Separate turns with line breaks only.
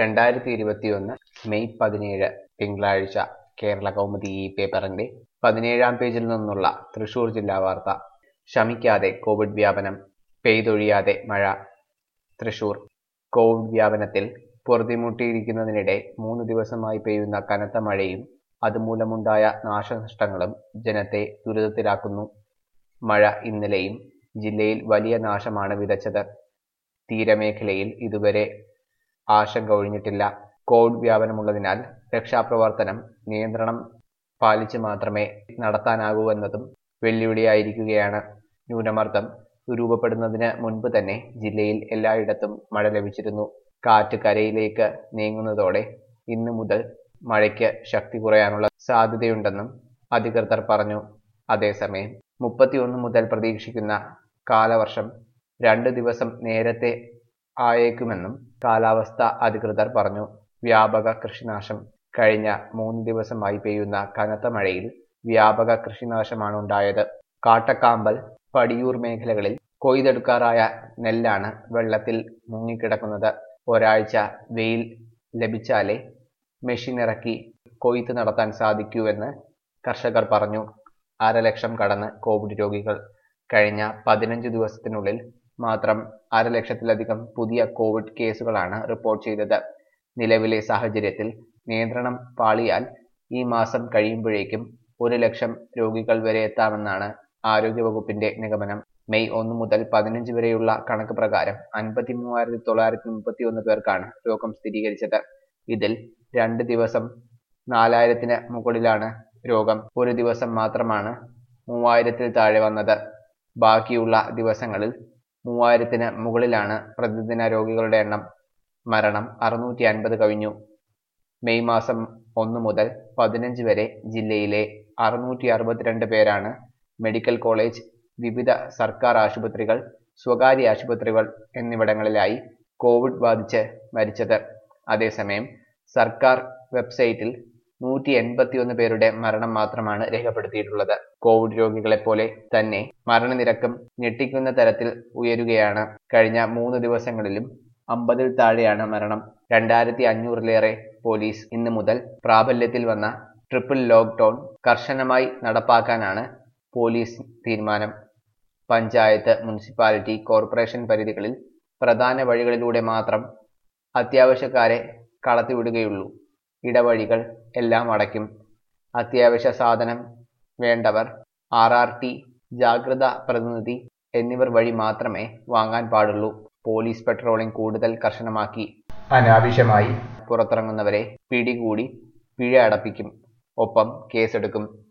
രണ്ടായിരത്തി ഇരുപത്തിയൊന്ന് മെയ് പതിനേഴ് തിങ്കളാഴ്ച കേരള കൗമുദി ഈ പേപ്പറിന്റെ പതിനേഴാം പേജിൽ നിന്നുള്ള തൃശൂർ ജില്ലാ വാർത്ത ശമിക്കാതെ കോവിഡ് വ്യാപനം പെയ്തൊഴിയാതെ മഴ തൃശൂർ കോവിഡ് വ്യാപനത്തിൽ പൊറുതിമുട്ടിയിരിക്കുന്നതിനിടെ മൂന്ന് ദിവസമായി പെയ്യുന്ന കനത്ത മഴയും അതുമൂലമുണ്ടായ നാശനഷ്ടങ്ങളും ജനത്തെ ദുരിതത്തിലാക്കുന്നു മഴ ഇന്നലെയും ജില്ലയിൽ വലിയ നാശമാണ് വിതച്ചത് തീരമേഖലയിൽ ഇതുവരെ ആശങ്ക ഒഴിഞ്ഞിട്ടില്ല കോവിഡ് വ്യാപനമുള്ളതിനാൽ രക്ഷാപ്രവർത്തനം നിയന്ത്രണം പാലിച്ച് മാത്രമേ നടത്താനാകൂവെന്നതും വെല്ലുവിളിയായിരിക്കുകയാണ് ന്യൂനമർദ്ദം രൂപപ്പെടുന്നതിന് മുൻപ് തന്നെ ജില്ലയിൽ എല്ലായിടത്തും മഴ ലഭിച്ചിരുന്നു കാറ്റ് കരയിലേക്ക് നീങ്ങുന്നതോടെ ഇന്നു മുതൽ മഴയ്ക്ക് ശക്തി കുറയാനുള്ള സാധ്യതയുണ്ടെന്നും അധികൃതർ പറഞ്ഞു അതേസമയം മുപ്പത്തിയൊന്ന് മുതൽ പ്രതീക്ഷിക്കുന്ന കാലവർഷം രണ്ട് ദിവസം നേരത്തെ ആയേക്കുമെന്നും കാലാവസ്ഥാ അധികൃതർ പറഞ്ഞു വ്യാപക കൃഷിനാശം കഴിഞ്ഞ മൂന്ന് ദിവസമായി പെയ്യുന്ന കനത്ത മഴയിൽ വ്യാപക കൃഷിനാശമാണ് ഉണ്ടായത് കാട്ടക്കാമ്പൽ പടിയൂർ മേഖലകളിൽ കൊയ്തെടുക്കാറായ നെല്ലാണ് വെള്ളത്തിൽ മുങ്ങിക്കിടക്കുന്നത് ഒരാഴ്ച വെയിൽ ലഭിച്ചാലേ മെഷീൻ ഇറക്കി കൊയ്ത്ത് നടത്താൻ സാധിക്കൂവെന്ന് കർഷകർ പറഞ്ഞു അരലക്ഷം കടന്ന് കോവിഡ് രോഗികൾ കഴിഞ്ഞ പതിനഞ്ച് ദിവസത്തിനുള്ളിൽ മാത്രം അരലക്ഷത്തിലധികം പുതിയ കോവിഡ് കേസുകളാണ് റിപ്പോർട്ട് ചെയ്തത് നിലവിലെ സാഹചര്യത്തിൽ നിയന്ത്രണം പാളിയാൽ ഈ മാസം കഴിയുമ്പോഴേക്കും ഒരു ലക്ഷം രോഗികൾ വരെ എത്താമെന്നാണ് ആരോഗ്യവകുപ്പിന്റെ നിഗമനം മെയ് ഒന്ന് മുതൽ പതിനഞ്ച് വരെയുള്ള കണക്ക് പ്രകാരം അൻപത്തി മൂവായിരത്തി തൊള്ളായിരത്തി മുപ്പത്തി ഒന്ന് പേർക്കാണ് രോഗം സ്ഥിരീകരിച്ചത് ഇതിൽ രണ്ട് ദിവസം നാലായിരത്തിന് മുകളിലാണ് രോഗം ഒരു ദിവസം മാത്രമാണ് മൂവായിരത്തിൽ താഴെ വന്നത് ബാക്കിയുള്ള ദിവസങ്ങളിൽ മൂവായിരത്തിന് മുകളിലാണ് പ്രതിദിന രോഗികളുടെ എണ്ണം മരണം അറുന്നൂറ്റി അൻപത് കവിഞ്ഞു മെയ് മാസം ഒന്ന് മുതൽ പതിനഞ്ച് വരെ ജില്ലയിലെ അറുന്നൂറ്റി അറുപത്തിരണ്ട് പേരാണ് മെഡിക്കൽ കോളേജ് വിവിധ സർക്കാർ ആശുപത്രികൾ സ്വകാര്യ ആശുപത്രികൾ എന്നിവിടങ്ങളിലായി കോവിഡ് ബാധിച്ച് മരിച്ചത് അതേസമയം സർക്കാർ വെബ്സൈറ്റിൽ നൂറ്റി എൺപത്തിയൊന്ന് പേരുടെ മരണം മാത്രമാണ് രേഖപ്പെടുത്തിയിട്ടുള്ളത് കോവിഡ് രോഗികളെ പോലെ തന്നെ മരണനിരക്കും ഞെട്ടിക്കുന്ന തരത്തിൽ ഉയരുകയാണ് കഴിഞ്ഞ മൂന്ന് ദിവസങ്ങളിലും അമ്പതിൽ താഴെയാണ് മരണം രണ്ടായിരത്തി അഞ്ഞൂറിലേറെ പോലീസ് ഇന്ന് മുതൽ പ്രാബല്യത്തിൽ വന്ന ട്രിപ്പിൾ ലോക്ക്ഡൌൺ കർശനമായി നടപ്പാക്കാനാണ് പോലീസ് തീരുമാനം പഞ്ചായത്ത് മുനിസിപ്പാലിറ്റി കോർപ്പറേഷൻ പരിധികളിൽ പ്രധാന വഴികളിലൂടെ മാത്രം അത്യാവശ്യക്കാരെ കടത്തിവിടുകയുള്ളൂ ഇടവഴികൾ എല്ലാം അടയ്ക്കും അത്യാവശ്യ സാധനം വേണ്ടവർ ആർ ആർ ടി ജാഗ്രത പ്രതിനിധി എന്നിവർ വഴി മാത്രമേ വാങ്ങാൻ പാടുള്ളൂ പോലീസ് പെട്രോളിംഗ് കൂടുതൽ കർശനമാക്കി അനാവശ്യമായി പുറത്തിറങ്ങുന്നവരെ പിടികൂടി പിഴ അടപ്പിക്കും ഒപ്പം കേസെടുക്കും